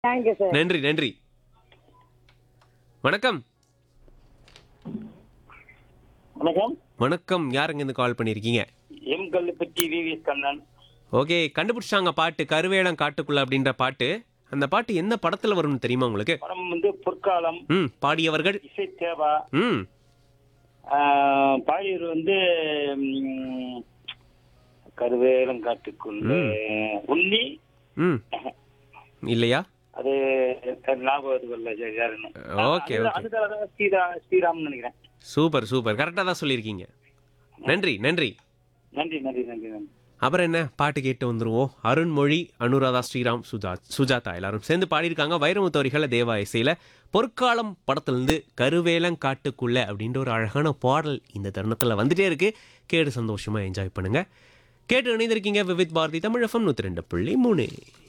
thank you sir நன்றி நன்றி வணக்கம் வணக்கம் வணக்கம் யாருங்க இருந்து கால் பண்ணியிருக்கீங்க M Kalluppatti V V Kannan okay கண்டுபிடிச்சாங்க பாட்டு கருவேலம் காட்டுக்குள்ள அப்படின்ற பாட்டு அந்த பாட்டு எந்த படத்துல வரும்னு தெரியுமா உங்களுக்கு படம் வந்து பொற்காலம் ம் பாடியவர்கள் இசை தேவா ம் ஆஹ், பாடியவர் வந்து ம், கருவேலங்காட்டுக்குள்ள உன்னி ம் இல்லையா அது ஞாபகம் வரல சரி, யாருன்னு ஓகே அது- ஓகே அதுதான் ஸ்ரீரா ஸ்ரீராம்னு நினைக்கிறேன் சூப்பர் சூப்பர் கரெக்டாக தான் சொல்லியிருக்கீங்க நன்றி நன்றி நன்றி நன்றி நன்றி நன்றி அப்புறம் என்ன பாட்டு கேட்டு வந்துருவோம் அருண்மொழி அனுராதா ஸ்ரீராம் சுஜா சுஜாதா எல்லாரும் சேர்ந்து பாடியிருக்காங்க வைரமுத்தோரிகள தேவா இசையில் பொற்காலம் படத்துலேருந்து கருவேலங்காட்டுக்குள்ள அப்படின்ற ஒரு அழகான பாடல் இந்த தருணத்தில் வந்துட்டே இருக்கு கேட்டு சந்தோஷமாக என்ஜாய் பண்ணுங்க கேட்டு இணைந்திருக்கீங்க விவித் பாரதி தமிழ் எஃப்எம் நூற்றி ரெண்டு புள்ளி மூணு